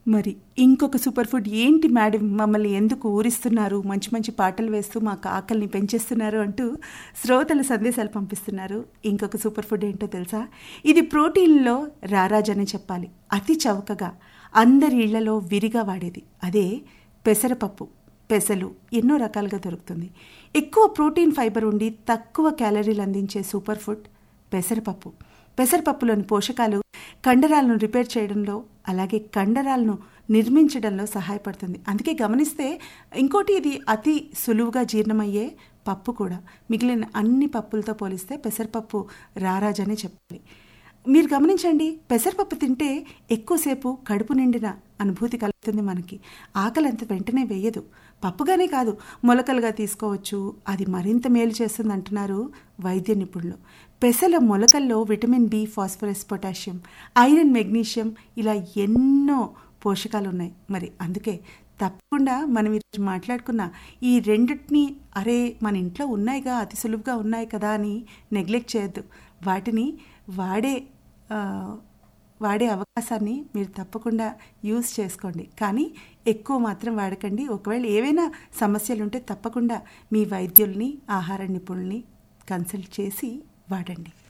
మరి ఇంకొక super food ఏంటి మేడం మమ్మల్ని ఎందుకు ఊరిస్తున్నారు మంచి మంచి పాటలు వేస్తూ మా ఆకలిని పెంచేస్తున్నారు అంటూ శ్రోతలు సందేశాలు పంపిస్తున్నారు ఇంకొక సూపర్ ఫుడ్ ఏంటో తెలుసా ఇది ప్రోటీన్లో రారాజనే చెప్పాలి అతి చౌకగా అందరి ఇళ్లలో విరిగా వాడేది అదే పెసరపప్పు పెసలు ఎన్నో రకాలుగా దొరుకుతుంది ఎక్కువ ప్రోటీన్ ఫైబర్ ఉండి తక్కువ క్యాలరీలు అందించే సూపర్ ఫుడ్ పెసరపప్పు పెసరపప్పులోని పోషకాలు కండరాలను రిపేర్ చేయడంలో అలాగే కండరాలను నిర్మించడంలో సహాయపడుతుంది అందుకే గమనిస్తే ఇంకోటి ఇది అతి సులువుగా జీర్ణమయ్యే పప్పు కూడా మిగిలిన అన్ని పప్పులతో పోలిస్తే పెసరపప్పు రారాజనే చెప్పాలి మీరు గమనించండి పెసరపప్పు తింటే ఎక్కువసేపు కడుపు నిండిన అనుభూతి కలుగుతుంది మనకి ఆకలి అంత వెంటనే వేయదు పప్పుగానే కాదు మొలకలుగా తీసుకోవచ్చు అది మరింత మేలు చేస్తుంది అంటున్నారు వైద్య నిపుణులు పెసల మొలకల్లో vitamin B phosphorus potassium iron magnesium ఇలా ఎన్నో పోషకాలు ఉన్నాయి మరి అందుకే తప్పకుండా మనం ఈరోజు మాట్లాడుకున్న ఈ రెండింటిని అరే మన ఇంట్లో ఉన్నాయిగా అతి సులువుగా ఉన్నాయి కదా అని నెగ్లెక్ట్ చేయొద్దు వాటిని వాడే ఆ, వాడే అవకాశాన్ని మీరు తప్పకుండా యూజ్ చేసుకోండి కానీ ఎక్కువ మాత్రం వాడకండి ఒకవేళ ఏవైనా సమస్యలు ఉంటే తప్పకుండా మీ వైద్యుల్ని ఆహార నిపుణుల్ని కన్సల్ట్ చేసి వాడండి